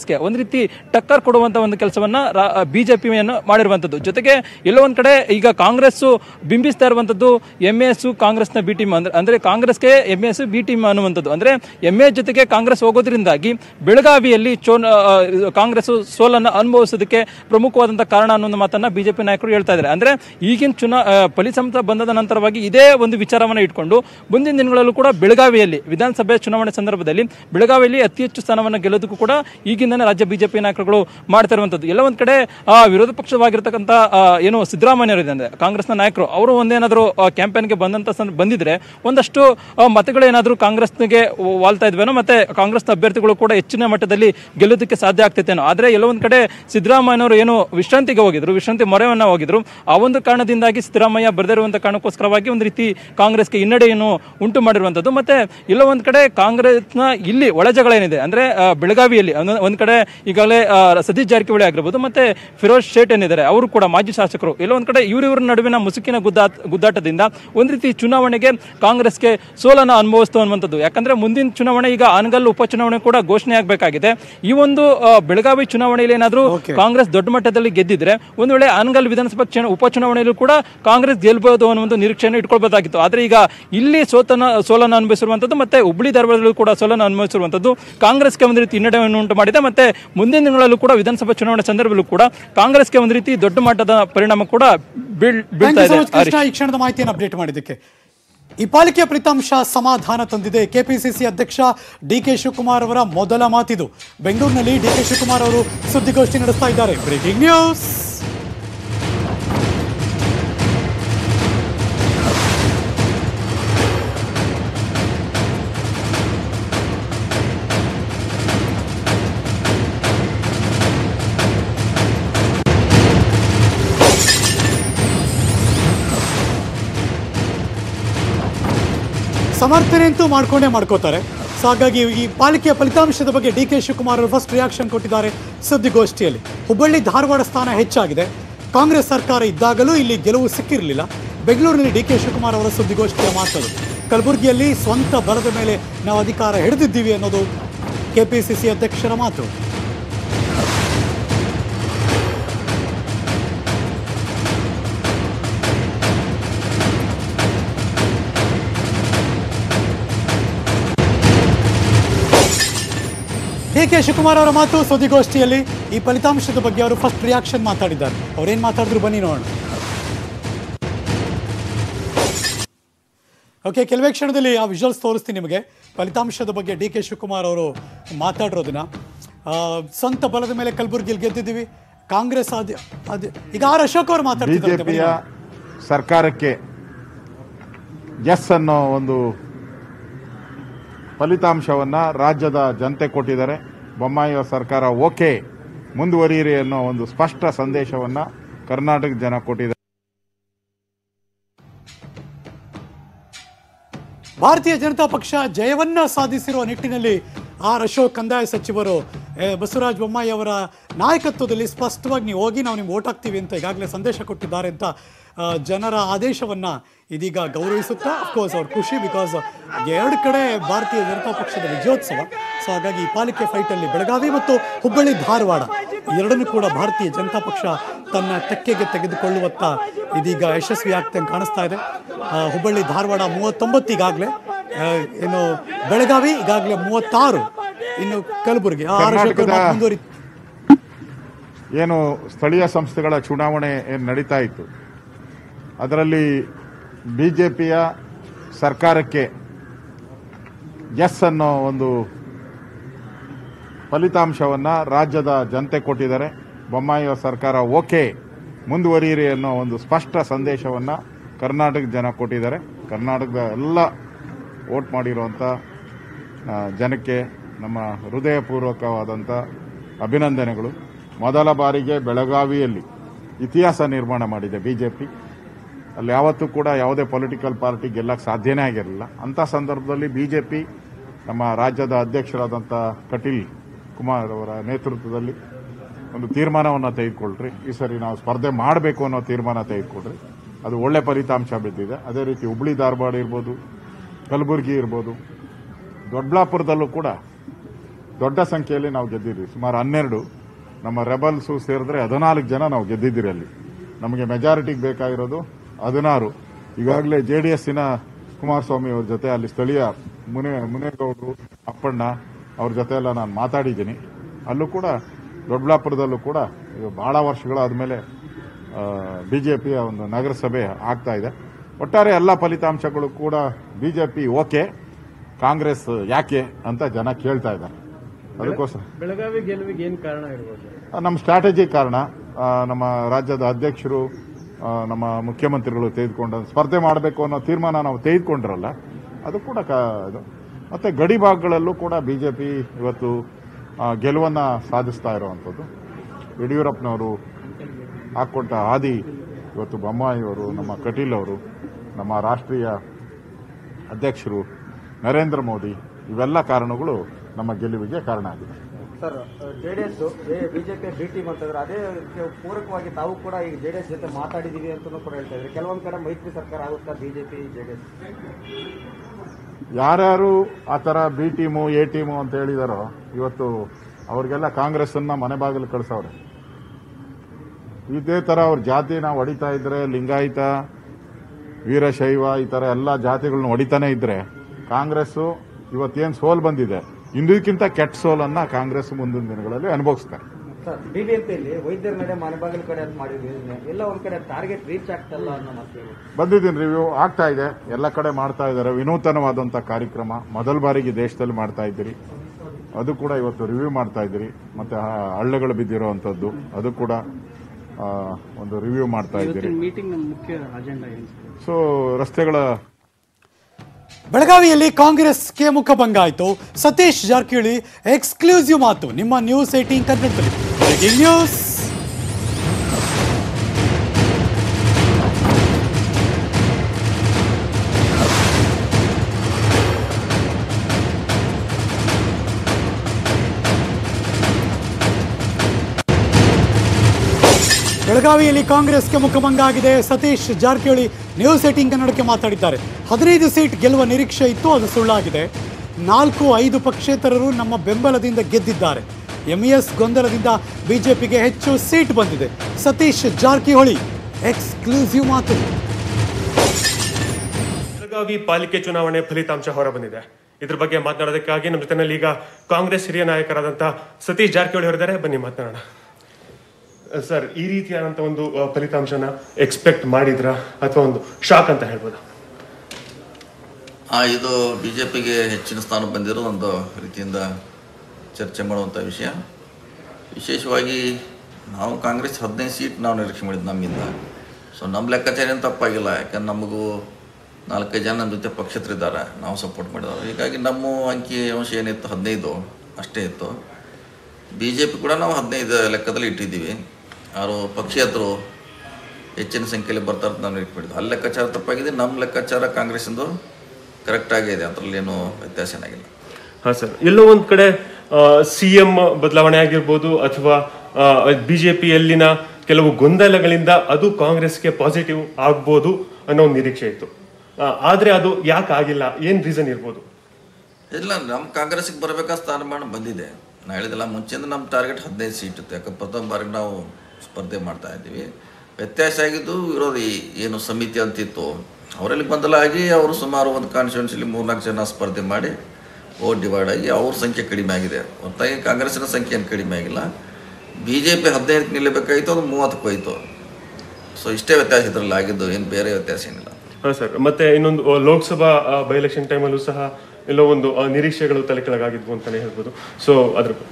ಕಾಂಗ್ರೆಸ್ಗೆ ಒಂದು ರೀತಿ ಟಕ್ಕರ್ ಕೊಡುವಂತ ಒಂದು ಕೆಲಸವನ್ನ ಬಿಜೆಪಿಯನ್ನು ಮಾಡಿರುವಂತದ್ದು ಜೊತೆಗೆ ಎಲ್ಲೋ ಒಂದ್ ಕಡೆ ಈಗ ಕಾಂಗ್ರೆಸ್ ಬಿಂಬಿಸ್ತಾ ಇರುವಂತದ್ದು ಎಂ ಎಸ್ ಕಾಂಗ್ರೆಸ್ನ ಬಿ ಟೀಮ್ ಅಂದ್ರೆ ಅಂದ್ರೆ ಕಾಂಗ್ರೆಸ್ಗೆ ಎಂ ಎಸ್ ಬಿ ಟೀಮ್ ಅನ್ನುವಂಥದ್ದು ಅಂದ್ರೆ ಎಂ ಎ ಜೊತೆಗೆ ಕಾಂಗ್ರೆಸ್ ಹೋಗೋದ್ರಿಂದಾಗಿ ಬೆಳಗಾವಿಯಲ್ಲಿ ಚೋನ್ ಆ, ಕಾಂಗ್ರೆಸ್ ಸೋಲನ್ನು ಅನುಭವಿಸೋದಕ್ಕೆ ಪ್ರಮುಖವಾದಂತಹ ಕಾರಣ ಅನ್ನೋ ಮಾತನ್ನ ಬಿಜೆಪಿ ನಾಯಕರು ಹೇಳ್ತಾ ಇದ್ದಾರೆ ಅಂದ್ರೆ ಈಗಿನ ಚುನಾ ಆ, ಫಲಿತಾಂಶ ಬಂದದ ನಂತರವಾಗಿ ಇದೇ ಒಂದು ವಿಚಾರವನ್ನ ಇಟ್ಕೊಂಡು ಮುಂದಿನ ದಿನಗಳಲ್ಲೂ ಕೂಡ ಬೆಳಗಾವಿಯಲ್ಲಿ ವಿಧಾನಸಭೆ ಚುನಾವಣೆ ಸಂದರ್ಭದಲ್ಲಿ ಬೆಳಗಾವಿಯಲ್ಲಿ ಅತಿ ಹೆಚ್ಚು ಸ್ಥಾನವನ್ನು ಗೆಲ್ಲೋದಕ್ಕೂ ಕೂಡ ಈಗಿಂದನೇ ರಾಜ್ಯ ಬಿಜೆಪಿ ನಾಯಕರುಗಳು ಮಾಡ್ತಾ ಇರುವಂತದ್ದು ಎಲ್ಲ ಒಂದ್ ಕಡೆ ಆ, ವಿರೋಧ ಪಕ್ಷವಾಗಿರ್ತಕ್ಕಂಥ ಆ, ಏನು ಸಿದ್ದರಾಮಯ್ಯ ಅವರಿದ್ದಾರೆ ಕಾಂಗ್ರೆಸ್ನ ನಾಯಕರು ಅವರು ಒಂದೇನಾದರೂ ಕ್ಯಾಂಪೇನ್ಗೆ ಬಂದಂತ ಸಂದ- ಬಂದಿದ್ರೆ ಒಂದಷ್ಟು ಆ, ಮತಗಳು ಏನಾದರೂ ಕಾಂಗ್ರೆಸ್ಗೆ ವಾಲ್ತಾ ಇದ್ವೇನೋ ಮತ್ತೆ ಕಾಂಗ್ರೆಸ್ನ ಅಭ್ಯರ್ಥಿಗಳು ಕೂಡ ಹೆಚ್ಚಿನ ಮಟ್ಟದಲ್ಲಿ ಗೆಲ್ಲೋದಕ್ಕೆ ಸಾಧ್ಯ ಆಗ್ತೈತೇನೋ ಆದ್ರೆ ಎಲ್ಲೋ ಒಂದ್ ಕಡೆ ಸಿದ್ದರಾಮಯ್ಯನವರು ಏನು ವಿಶ್ರಾಂತಿಗೆ ಹೋಗಿದ್ರು ವಿಶ್ರಾಂತಿ ಮೊರೆವನ್ನ ಹೋಗಿದ್ರು ಆ ಒಂದು ಕಾರಣದಿಂದಾಗಿ ಸಿದ್ದರಾಮಯ್ಯ ಬರೆದಿರುವಂತ ಕಾರಣಕ್ಕೋಸ್ಕರವಾಗಿ ಒಂದು ರೀತಿ ಕಾಂಗ್ರೆಸ್ಗೆ ಹಿನ್ನಡೆಯನ್ನು ಉಂಟು ಮಾಡಿರುವಂತದ್ದು ಮತ್ತೆ ಎಲ್ಲೋ ಒಂದ್ ಕಡೆ ಕಾಂಗ್ರೆಸ್ನ ಇಲ್ಲಿ ಒಳಜಗಳ ಏನಿದೆ ಅಂದ್ರೆ ಆ, ಬೆಳಗಾವಿಯಲ್ಲಿ ಒಂದ್- ಒಂದ್ ಕಡೆ ಈಗಾಗಲೇ ಆ, ಸತೀಶ್ ಜಾರಕಿಹೊಳಿ ಆಗಿರ್ಬೋದು ಮತ್ತೆ ಫಿರೋಜ್ ಶೇಟ್ ಏನಿದ್ದಾರೆ ಅವರು ಕೂಡ ಮಾಜಿ ಶಾಸಕರು ಎಲ್ಲೋ ಒಂದ್ ಕಡೆ ಇವರಿವ್ರ ನಡುವಿನ ಮುಸುಕಿನ ಗುದ್ದಾಟ ಗುದ್ದಾಟದಿಂದ ಒಂದ್ ರೀತಿ ಚುನಾವಣೆಗೆ ಕಾಂಗ್ರೆಸ್ಗೆ ಸೋಲನ್ನ ಅನುಭವಿಸ್ತು ಅನ್ನುವಂಥದ್ದು ಯಾಕಂದ್ರೆ ಮುಂದಿನ ಚುನಾವಣೆ ಈಗ ಆನಗಲ್ ಉಪಚುನಾವಣೆ ಕೂಡ ಘೋಷಣೆ ಆಗಬೇಕಾಗಿದೆ ಈ ಒಂದು ಆ, ಬೆಳಗಾವಿ ಚುನಾವಣೆಯಲ್ಲಿ ಏನಾದರೂ Okay. ಕಾಂಗ್ರೆಸ್ ದೊಡ್ಡ ಮಟ್ಟದಲ್ಲಿ ಗೆದ್ದಿದ್ರೆ ಒಂದು ವೇಳೆ ಆನಗಲ್ ವಿಧಾನಸಭಾ ಚುನಾ- ಉಪಚುನಾವಣೆಯಲ್ಲೂ ಕೂಡ ಕಾಂಗ್ರೆಸ್ ಗೆಲ್ಬಹುದು ಅನ್ನೋ ಒಂದು ನಿರೀಕ್ಷೆಯನ್ನು ಇಟ್ಕೊಳ್ಬೇಕಾಗಿತ್ತು ಆದ್ರೆ ಈಗ ಇಲ್ಲಿ ಸೋತನ ಸೋಲನ್ನು ಅನುಭವಿಸಿರುವಂತದ್ದು ಮತ್ತೆ ಹುಬ್ಬಳ್ಳಿ ಧಾರವಾಡದಲ್ಲೂ ಕೂಡ ಸೋಲನ್ನು ಅನುಭವಿಸಿರುವಂತದ್ದು ಕಾಂಗ್ರೆಸ್ಗೆ ಒಂದು ರೀತಿ ಹಿನ್ನಡೆಯನ್ನು ಉಂಟು ಮಾಡಿದೆ ಮತ್ತೆ ಮುಂದಿನ ದಿನಗಳಲ್ಲೂ ಕೂಡ ವಿಧಾನಸಭಾ ಚುನಾವಣೆ ಸಂದರ್ಭದಲ್ಲೂ ಕೂಡ ಕಾಂಗ್ರೆಸ್ಗೆ ಒಂದು ರೀತಿ ದೊಡ್ಡ ಮಟ್ಟದ ಪರಿಣಾಮ ಕೂಡ ಬೀಳ್ ಥ್ಯಾಂಕ್ ಬೀಳ್ತಾ ಯು ಸೊ ಇದೆ ಮಚ್ ಕೃಷ್ಣ ಈ ಕ್ಷಣದ ಮಾಹಿತಿಯನ್ನು ಅಪ್ಡೇಟ್ ಮಾಡಿದ್ದಕ್ಕೆ ಈ ಪಾಲಿಕೆಯ ಫಲಿತಾಂಶ ಸಮಾಧಾನ ತಂದಿದೆ ಕೆಪಿಸಿಸಿ ಅಧ್ಯಕ್ಷ ಡಿ ಕೆ ಶಿವಕುಮಾರ್ ಅವರ ಮೊದಲ ಮಾತಿದು ಬೆಂಗಳೂರಿನಲ್ಲಿ ಡಿ ಕೆ ಶಿವಕುಮಾರ್ ಅವರು ಸುದ್ದಿಗೋಷ್ಠಿ ನಡೆಸ್ತಾ ಇದ್ದಾರೆ ಬ್ರೇಕಿಂಗ್ ನ್ಯೂಸ್ ಸಮರ್ಥನೆ ಅಂತೂ ಮಾಡ್ಕೊಂಡೇ ಮಾಡ್ಕೋತಾರೆ ಸೊ ಹಾಗಾಗಿ ಈ ಪಾಲಿಕೆಯ ಫಲಿತಾಂಶದ ಬಗ್ಗೆ ಡಿ ಕೆ ಶಿವಕುಮಾರ್ ಅವರು ಫಸ್ಟ್ ರಿಯಾಕ್ಷನ್ ಕೊಟ್ಟಿದ್ದಾರೆ ಸುದ್ದಿಗೋಷ್ಠಿಯಲ್ಲಿ ಹುಬ್ಬಳ್ಳಿ ಧಾರವಾಡ ಸ್ಥಾನ ಹೆಚ್ಚಾಗಿದೆ ಕಾಂಗ್ರೆಸ್ ಸರ್ಕಾರ ಇದ್ದಾಗಲೂ ಇಲ್ಲಿ ಗೆಲುವು ಸಿಕ್ಕಿರಲಿಲ್ಲ ಬೆಂಗಳೂರಿನಲ್ಲಿ ಡಿ ಕೆ ಶಿವಕುಮಾರ್ ಅವರ ಸುದ್ದಿಗೋಷ್ಠಿಯ ಮಾತದು ಕಲಬುರಗಿಯಲ್ಲಿ ಸ್ವಂತ ಬಲದ ಮೇಲೆ ನಾವು ಅಧಿಕಾರ ಹಿಡಿದಿದ್ದೀವಿ ಅನ್ನೋದು ಕೆಪಿಸಿಸಿ ಅಧ್ಯಕ್ಷರ ಮಾತು ಡಿ ಕೆ ಶಿವಕುಮಾರ್ ಅವರ ಮಾತು ಸುದ್ದಿಗೋಷ್ಠಿಯಲ್ಲಿ ಈ ಫಲಿತಾಂಶದ ಬಗ್ಗೆ ಅವರು ಫಸ್ಟ್ ರಿಯಾಕ್ಷನ್ ಮಾತಾಡಿದ್ದಾರೆ ಅವ್ರೇನ್ ಮಾತಾಡಿದ್ರು ಬನ್ನಿ ನೋಡೋಣ ಓಕೆ ಕೆಲವೇ ಕ್ಷಣದಲ್ಲಿ ಆ ವಿಜುವಲ್ಸ್ ತೋರಿಸ್ತೀನಿ ನಿಮಗೆ ಫಲಿತಾಂಶದ ಬಗ್ಗೆ ಡಿ ಕೆ ಶಿವಕುಮಾರ್ ಅವರು ಮಾತಾಡಿರೋದನ್ನ ಆ, ಸ್ವಂತ ಬಲದ ಮೇಲೆ ಕಲಬುರಗಿಯಲ್ಲಿ ಗೆದ್ದಿದ್ದೀವಿ ಕಾಂಗ್ರೆಸ್ ಅದ ಅದ ಈಗ ಆರ್ ಅಶೋಕ್ ಅವರು ಮಾತಾಡ್ತಿದ್ದಾರೆ ಬಿಜೆಪಿಯ ಸರ್ಕಾರಕ್ಕೆ ಎಸ್ ಅನ್ನೋ ಒಂದು ಫಲಿತಾಂಶವನ್ನ ರಾಜ್ಯದ ಜನತೆ ಕೊಟ್ಟಿದ್ದಾರೆ ಬೊಮ್ಮಾಯಿಯ ಸರ್ಕಾರ ಓಕೆ ಮುಂದುವರಿಯಿರಿ ಅನ್ನೋ ಒಂದು ಸ್ಪಷ್ಟ ಸಂದೇಶವನ್ನ ಕರ್ನಾಟಕ ಜನ ಕೊಟ್ಟಿದ್ದಾರೆ ಭಾರತೀಯ ಜನತಾ ಪಕ್ಷ ಜಯವನ್ನ ಸಾಧಿಸಿರುವ ನಿಟ್ಟಿನಲ್ಲಿ ಆರ್ ಅಶೋಕ್ ಕಂದಾಯ ಸಚಿವರು ಎ, ಬಸವರಾಜ ಬೊಮ್ಮಾಯಿ ಅವರ ನಾಯಕತ್ವದಲ್ಲಿ ಸ್ಪಷ್ಟವಾಗಿ ನೀವು ಹೋಗಿ ನಾವು ನಿಮ್ಗೆ ಓಟ್ ಹಾಕ್ತೀವಿ ಅಂತ ಈಗಾಗಲೇ ಸಂದೇಶ ಕೊಟ್ಟಿದ್ದಾರೆ ಅಂತ ಆ, ಜನರ ಆದೇಶವನ್ನ ಇದೀಗ ಗೌರವಿಸುತ್ತಾ ಅಫ್ಕೋರ್ಸ್ ಅವ್ರ ಖುಷಿ ಬಿಕಾಸ್ ಎರಡು ಕಡೆ ಭಾರತೀಯ ಜನತಾ ಪಕ್ಷದ ವಿಜಯೋತ್ಸವ ಸೊ ಹಾಗಾಗಿ ಈ ಪಾಲಿಕೆ ಫೈಟಲ್ಲಿ ಬೆಳಗಾವಿ ಮತ್ತು ಹುಬ್ಬಳ್ಳಿ ಧಾರವಾಡ ಎರಡನ್ನೂ ಕೂಡ ಭಾರತೀಯ ಜನತಾ ಪಕ್ಷ ತನ್ನ ತೆಕ್ಕೆಗೆ ತೆಗೆದುಕೊಳ್ಳುವತ್ತ ಇದೀಗ ಯಶಸ್ವಿ ಆಗ್ತಂಗೆ ಕಾಣಿಸ್ತಾ ಇದೆ ಆ, ಹುಬ್ಬಳ್ಳಿ ಧಾರವಾಡ ಮೂವತ್ತೊಂಬತ್ತು ಈಗಾಗಲೇ ಆ, ಇನ್ನು ಬೆಳಗಾವಿ ಈಗಾಗಲೇ ಮೂವತ್ತಾರು ಇನ್ನು ಕಲಬುರಗಿ ಆ, ಆರು ಶೇಕಡ ಕರ್ನಾಟಕದ- ಮುಂದುವರಿ ಏನು ಸ್ಥಳೀಯ ಸಂಸ್ಥೆಗಳ ಚುನಾವಣೆ ಏನು ನಡೀತಾ ಇತ್ತು ಅದರಲ್ಲಿ ಬಿಜೆಪಿಯ ಸರ್ಕಾರಕ್ಕೆ ಎಸ್ ಅನ್ನೋ ಒಂದು ಫಲಿತಾಂಶವನ್ನ ರಾಜ್ಯದ ಜನತೆ ಕೊಟ್ಟಿದ್ದಾರೆ ಬೊಮ್ಮಾಯಿಯ ಸರ್ಕಾರ ಓಕೆ ಮುಂದುವರಿಯಿರಿ ಅನ್ನೋ ಒಂದು ಸ್ಪಷ್ಟ ಸಂದೇಶವನ್ನ ಕರ್ನಾಟಕ ಜನ ಕೊಟ್ಟಿದ್ದಾರೆ ಕರ್ನಾಟಕದ ಎಲ್ಲ ವೋಟ್ ಮಾಡಿರುವಂಥ ಆ, ಜನಕ್ಕೆ ನಮ್ಮ ಹೃದಯಪೂರ್ವಕವಾದಂಥ ಅಭಿನಂದನೆಗಳು ಮೊದಲ ಬಾರಿಗೆ ಬೆಳಗಾವಿಯಲ್ಲಿ ಇತಿಹಾಸ ನಿರ್ಮಾಣ ಮಾಡಿದೆ ಬಿಜೆಪಿ ಅಲ್ಲಿ ಯಾವತ್ತೂ ಕೂಡ ಯಾವುದೇ ಪೊಲಿಟಿಕಲ್ ಪಾರ್ಟಿ ಗೆಲ್ಲಕ್ಕೆ ಸಾಧ್ಯನೇ ಆಗಿರಲಿಲ್ಲ ಅಂಥ ಸಂದರ್ಭದಲ್ಲಿ ಬಿಜೆಪಿ ನಮ್ಮ ರಾಜ್ಯದ ಅಧ್ಯಕ್ಷರಾದಂಥ ಕಟೀಲ್ ಕುಮಾರ್ ಅವರ ನೇತೃತ್ವದಲ್ಲಿ ಒಂದು ತೀರ್ಮಾನವನ್ನು ತೆಗೆದುಕೊಳ್ರಿ ಈ ಸರಿ ನಾವು ಸ್ಪರ್ಧೆ ಮಾಡಬೇಕು ಅನ್ನೋ ತೀರ್ಮಾನ ತೆಗೆದುಕೊಳ್ರಿ ಅದು ಒಳ್ಳೆ ಫಲಿತಾಂಶ ಬಿದ್ದಿದೆ ಅದೇ ರೀತಿ ಹುಬ್ಳಿ ಧಾರವಾಡ ಇರ್ಬೋದು ಕಲಬುರಗಿ ಇರ್ಬೋದು ದೊಡ್ಡಬಳ್ಳಾಪುರದಲ್ಲೂ ಕೂಡ ದೊಡ್ಡ ಸಂಖ್ಯೆಯಲ್ಲಿ ನಾವು ಗೆದ್ದಿದ್ವಿ ಸುಮಾರು ಹನ್ನೆರಡು ನಮ್ಮ ರೆಬಲ್ಸು ಸೇರಿದ್ರೆ ಹದಿನಾಲ್ಕು ಜನ ನಾವು ಗೆದ್ದಿದ್ದೀರಿ ಅಲ್ಲಿ ನಮಗೆ ಮೆಜಾರಿಟಿಗೆ ಬೇಕಾಗಿರೋದು ಹದಿನಾರು ಈಗಾಗಲೇ ಜೆ ಡಿ ಎಸ್ಸಿನ ಕುಮಾರಸ್ವಾಮಿ ಅವ್ರ ಜೊತೆ ಅಲ್ಲಿ ಸ್ಥಳೀಯ ಮುನೆ ಮುನೇಗೌಡರು ಅಪ್ಪಣ್ಣ ಅವ್ರ ಜೊತೆ ಎಲ್ಲ ನಾನು ಮಾತಾಡಿದ್ದೀನಿ ಅಲ್ಲೂ ಕೂಡ ದೊಡ್ಡಬಳ್ಳಾಪುರದಲ್ಲೂ ಕೂಡ ಇದು ಬಹಳ ವರ್ಷಗಳಾದಮೇಲೆ ಬಿಜೆಪಿಯ ಒಂದು ನಗರಸಭೆ ಆಗ್ತಾ ಇದೆ ಒಟ್ಟಾರೆ ಎಲ್ಲ ಫಲಿತಾಂಶಗಳು ಕೂಡ ಬಿಜೆಪಿ ಓಕೆ ಕಾಂಗ್ರೆಸ್ ಯಾಕೆ ಅಂತ ಜನ ಕೇಳ್ತಾ ಇದ್ದಾರೆ ಅದಕ್ಕೋಸ್ಕರ ಬೆಳಗಾವಿ ಗೆಲುವಿಗೆ ಏನು ಕಾರಣ ಇರ್ಬೋದು ನಮ್ಮ ಸ್ಟ್ರಾಟಜಿ ಕಾರಣ ಆ, ನಮ್ಮ ರಾಜ್ಯದ ಅಧ್ಯಕ್ಷರು ಆ, ನಮ್ಮ ಮುಖ್ಯಮಂತ್ರಿಗಳು ತೆಗೆದುಕೊಂಡ ಸ್ಪರ್ಧೆ ಮಾಡಬೇಕು ಅನ್ನೋ ತೀರ್ಮಾನ ನಾವು ತೆಗೆದುಕೊಂಡ್ರಲ್ಲ ಅದು ಕೂಡ ಕ- ಇದು ಮತ್ತೆ ಗಡಿ ಭಾಗಗಳಲ್ಲೂ ಕೂಡ ಬಿಜೆಪಿ ಇವತ್ತು ಆ, ಗೆಲುವನ್ನ ಸಾಧಿಸ್ತಾ ಇರುವಂಥದ್ದು ಯಡಿಯೂರಪ್ಪನವರು ಹಾಕೊಟ್ಟ ಹಾದಿ ಇವತ್ತು ಬೊಮ್ಮಾಯಿಯವರು ನಮ್ಮ ಕಟೀಲ್ ಅವರು ನಮ್ಮ ರಾಷ್ಟ್ರೀಯ ಅಧ್ಯಕ್ಷರು ನರೇಂದ್ರ ಮೋದಿ ಇವೆಲ್ಲ ಕಾರಣಗಳು ನಮ್ಮ ಗೆಲುವಿಗೆ ಕಾರಣ ಆಗಿದೆ sir JDS BJP B team ಅಂತಂದ್ರೆ ಅದೇ ಇದಕ್ಕೆ ಪೂರಕವಾಗಿ ತಾವು ಕೂಡ ಈಗ ಜೆಡಿಎಸ್ ಜೊತೆ ಮಾತಾಡಿದೀವಿ ಅಂತಲೂ ಕೂಡ ಹೇಳ್ತಾ ಇದ್ದಾರೆ ಕೆಲವೊಂದ್ ಕಡೆ ಮೈತ್ರಿ ಸರ್ಕಾರ ಆಗುತ್ತಾ ಬಿಜೆಪಿ ಜೆಡಿಎಸ್ ಯಾರ್ಯಾರು ಆ ಥರ ಬಿ ಟೀಮು ಎ ಟೀಮು ಅಂತ ಹೇಳಿದಾರೋ ಇವತ್ತು ಅವ್ರಿಗೆಲ್ಲ ಕಾಂಗ್ರೆಸ್ ಅನ್ನ ಮನೆ ಬಾಗಿಲು ಕಳಿಸವ್ರೆ ಇದೇ ತರ ಅವ್ರ ಜಾತಿನ ಹೊಡಿತಾ ಇದ್ರೆ ಲಿಂಗಾಯತ ವೀರಶೈವ ಈ ತರ ಎಲ್ಲ ಜಾತಿಗಳನ್ನ ಹೊಡಿತಾನೆ ಇದ್ರೆ ಕಾಂಗ್ರೆಸ್ ಇವತ್ತೇನು ಸೋಲ್ ಬಂದಿದೆ ಇಂದಕ್ಕಿಂತ ಕೆಟ್ಟ ಸೋಲನ್ನ ಕಾಂಗ್ರೆಸ್ ಮುಂದಿನ ದಿನಗಳಲ್ಲಿ ಅನುಭವಿಸ್ತಾರೆ ಸರ್ ಬಿಬಿಎಂಪಿಯಲ್ಲಿ ವೈದ್ಯರ ನಡೆ ಮನೆ ಬಾಗಿಲು ಕಡೆ ಅಂತ ಮಾಡಿದ್ವಿ ಎಲ್ಲ ಒಂದ್ ಕಡೆ ಟಾರ್ಗೆಟ್ ರೀಚ್ ಆಗ್ತಲ್ಲ ಅನ್ನೋ ಮಾತು ಬಂದಿದ್ದೀನಿ ರಿವ್ಯೂ ಆಗ್ತಾ ಇದೆ ಎಲ್ಲ ಕಡೆ ಮಾಡ್ತಾ ಇದ್ದಾರೆ ವಿನೂತನವಾದಂಥ ಕಾರ್ಯಕ್ರಮ ಮೊದಲ ಬಾರಿಗೆ ದೇಶದಲ್ಲಿ ಮಾಡ್ತಾ ಇದ್ದೀರಿ ಅದು ಕೂಡ ಇವತ್ತು ರಿವ್ಯೂ ಮಾಡ್ತಾ ಇದ್ದೀರಿ ಮತ್ತೆ ಆ ಹಳ್ಳೆಗಳು ಬಿದ್ದಿರುವಂಥದ್ದು ಅದು ಕೂಡ ಆ, ಒಂದು ರಿವ್ಯೂ ಮಾಡ್ತಾ ಇದ್ದೀರಿ ಮೀಟಿಂಗ್ ನಮ್ಮ ಮುಖ್ಯ ಅಜೆಂಡಾ ಏನು ಸೊ ರಸ್ತೆಗಳ ಬೆಳಗಾವಿಯಲ್ಲಿ ಕಾಂಗ್ರೆಸ್ಗೆ ಮುಖಭಂಗ ಆಯಿತು ಸತೀಶ್ ಜಾರಕಿಹೊಳಿ ಎಕ್ಸ್ಕ್ಲೂಸಿವ್ ಮಾತು ನಿಮ್ಮ ನ್ಯೂಸ್ ಏಟೀನ್ ಕನ್ನಡದಲ್ಲಿ ಬ್ರೇಕಿಂಗ್ ನ್ಯೂಸ್ ಬೆಳಗಾವಿಯಲ್ಲಿ ಕಾಂಗ್ರೆಸ್ಗೆ ಮುಖಭಂಗ ಆಗಿದೆ ಸತೀಶ್ ಜಾರಕಿಹೊಳಿ ನ್ಯೂಸ್ ಏಟೀನ್ ಕನ್ನಡಕ್ಕೆ ಮಾತಾಡಿದ್ದಾರೆ ಹದಿನೈದು ಸೀಟ್ ಗೆಲ್ಲುವ ನಿರೀಕ್ಷೆ ಇತ್ತು ಅದು ಸುಳ್ಳಾಗಿದೆ ನಾಲ್ಕು ಐದು ಪಕ್ಷೇತರರು ನಮ್ಮ ಬೆಂಬಲದಿಂದ ಗೆದ್ದಿದ್ದಾರೆ ಎಂಇಎಸ್ ಗೊಂದಲದಿಂದ ಬಿಜೆಪಿಗೆ ಹೆಚ್ಚು ಸೀಟ್ ಬಂದಿದೆ ಸತೀಶ್ ಜಾರಕಿಹೊಳಿ ಎಕ್ಸ್ಕ್ಲೂಸಿವ್ ಮಾತು ಬೆಳಗಾವಿ ಪಾಲಿಕೆ ಚುನಾವಣೆ ಫಲಿತಾಂಶ ಹೊರಬಂದಿದೆ ಇದ್ರ ಬಗ್ಗೆ ಮಾತನಾಡೋದಕ್ಕಾಗಿ ನಮ್ಮ ಜೊತೆನಲ್ಲಿ ಈಗ ಕಾಂಗ್ರೆಸ್ ಹಿರಿಯ ನಾಯಕರಾದಂತಹ ಸತೀಶ್ ಜಾರಕಿಹೊಳಿ ಅವರಿದ್ದಾರೆ ಬನ್ನಿ ಮಾತನಾಡೋಣ ಸರ್ ಈ ರೀತಿಯಾದಂತ ಒಂದು ಆ, ಫಲಿತಾಂಶನ ಎಕ್ಸ್ಪೆಕ್ಟ್ ಮಾಡಿದ್ರ ಅಥವಾ ಒಂದು ಶಾಕ್ ಅಂತ ಹೇಳ್ಬೋದಾ ಆ, ಇದು ಬಿ ಜೆ ಪಿಗೆ ಹೆಚ್ಚಿನ ಸ್ಥಾನ ಬಂದಿರೋ ಒಂದು ರೀತಿಯಿಂದ ಚರ್ಚೆ ಮಾಡುವಂಥ ವಿಷಯ ವಿಶೇಷವಾಗಿ ನಾವು ಕಾಂಗ್ರೆಸ್ ಹದಿನೈದು ಸೀಟ್ ನಾವು ನಿರೀಕ್ಷೆ ಮಾಡಿದ್ದು ನಮ್ಮಿಂದ ಸೊ ನಮ್ಮ ಲೆಕ್ಕಾಚಾರ ಏನು ತಪ್ಪಾಗಿಲ್ಲ ಯಾಕಂದ್ರೆ ನಮಗೂ ನಾಲ್ಕೈದು ಜನ ನಮ್ಮ ಜೊತೆ ಪಕ್ಷೇತರಿದ್ದಾರೆ ನಾವು ಸಪೋರ್ಟ್ ಮಾಡಿದವರು ಹೀಗಾಗಿ ನಮ್ಮ ಅಂಕಿ ಅಂಶ ಏನಿತ್ತು ಹದಿನೈದು ಅಷ್ಟೇ ಇತ್ತು ಬಿ ಜೆ ಪಿ ಕೂಡ ನಾವು ಹದಿನೈದು ಲೆಕ್ಕದಲ್ಲಿ ಇಟ್ಟಿದ್ದೀವಿ ಅವರು ಪಕ್ಷೇತರು ಹೆಚ್ಚಿನ ಸಂಖ್ಯೆಯಲ್ಲಿ ಬರ್ತಾರೆ ಅಂತ ನಾವು ನಿರೀಕ್ಷೆ ಮಾಡಿದ್ವಿ ಅಲ್ಲಿ ಲೆಕ್ಕಾಚಾರ ತಪ್ಪಾಗಿದೆ ನಮ್ಮ ಲೆಕ್ಕಾಚಾರ ಕಾಂಗ್ರೆಸ್ಸಿಂದು ಕರೆಕ್ಟ್ ಆಗಿದೆ ಅದರಲ್ಲಿ ಏನು ವ್ಯತ್ಯಾಸ ಏನಾಗಿಲ್ಲ ಹಾ ಸರ್ ಎಲ್ಲೋ ಒಂದ್ ಕಡೆ ಸಿ ಎಂ ಬದಲಾವಣೆ ಆಗಿರ್ಬೋದು ಅಥವಾ ಬಿಜೆಪಿಯಲ್ಲಿನ ಕೆಲವು ಗೊಂದಲಗಳಿಂದ ಅದು ಕಾಂಗ್ರೆಸ್ಗೆ ಪಾಸಿಟಿವ್ ಆಗ್ಬೋದು ಅನ್ನೋ ಒಂದು ನಿರೀಕ್ಷೆ ಇತ್ತು ಆ, ಆದ್ರೆ ಅದು ಯಾಕೆ ಆಗಿಲ್ಲ ಏನ್ ರೀಸನ್ ಇರ್ಬೋದು ಇಲ್ಲ ನಮ್ಮ ಕಾಂಗ್ರೆಸ್ಗೆ ಬರಬೇಕಾದ ಸ್ಥಾನಮಾನ ಬಂದಿದೆ ನಾ ಹೇಳಿದಲ್ಲ ಮುಂಚೆಯಿಂದ ನಮ್ಮ ಟಾರ್ಗೆಟ್ ಹದಿನೈದು ಸೀಟ್ ಇತ್ತು ಯಾಕೆ ಪ್ರಥಮ ಬಾರಿಗೆ ನಾವು ಸ್ಪರ್ಧೆ ಮಾಡ್ತಾ ಇದ್ದೀವಿ ವ್ಯತ್ಯಾಸ ಆಗಿದ್ದು ವಿರೋಧಿ ಏನು ಸಮಿತಿ ಅಂತಿತ್ತು ಅವರಲ್ಲಿ ಗೊಂದಲ ಆಗಿ ಅವರು ಸುಮಾರು ಒಂದು ಕಾನ್ಸ್ಟಿಟ್ಯೂನ್ಸಿಲಿ ಮೂರ್ನಾಲ್ಕು ಜನ ಸ್ಪರ್ಧೆ ಮಾಡಿ ಓಟ್ ಡಿವೈಡ್ ಆಗಿ ಅವ್ರ ಸಂಖ್ಯೆ ಕಡಿಮೆ ಆಗಿದೆ ಹೊರತಾಗಿ ಕಾಂಗ್ರೆಸ್ಸಿನ ಸಂಖ್ಯೆ ಏನು ಕಡಿಮೆ ಆಗಿಲ್ಲ ಬಿ ಜೆ ಪಿ ಹದಿನೈದಕ್ಕೆ ನಿಲ್ಲಬೇಕಾಗಿತ್ತು ಅದು ಮೂವತ್ತಕ್ಕೆ ಹೋಯ್ತು ಸೊ ಇಷ್ಟೇ ವ್ಯತ್ಯಾಸ ಇದರಲ್ಲಿ ಆಗಿದ್ದು ಏನು ಬೇರೆ ವ್ಯತ್ಯಾಸ ಏನಿಲ್ಲ ಹಾ ಸರ್ ಮತ್ತೆ ಇನ್ನೊಂದು ಆ, ಲೋಕಸಭಾ ಬೈ ಎಲೆಕ್ಷನ್ ಟೈಮಲ್ಲೂ ಸಹ ಎಲ್ಲೋ ಒಂದು ಆ, ನಿರೀಕ್ಷೆಗಳು ತಲೆ ಕೆಳಗಾಗಿದ್ವು ಅಂತಾನೆ ಹೇಳ್ಬೋದು ಸೊ ಅದ್ರ ಬಗ್ಗೆ.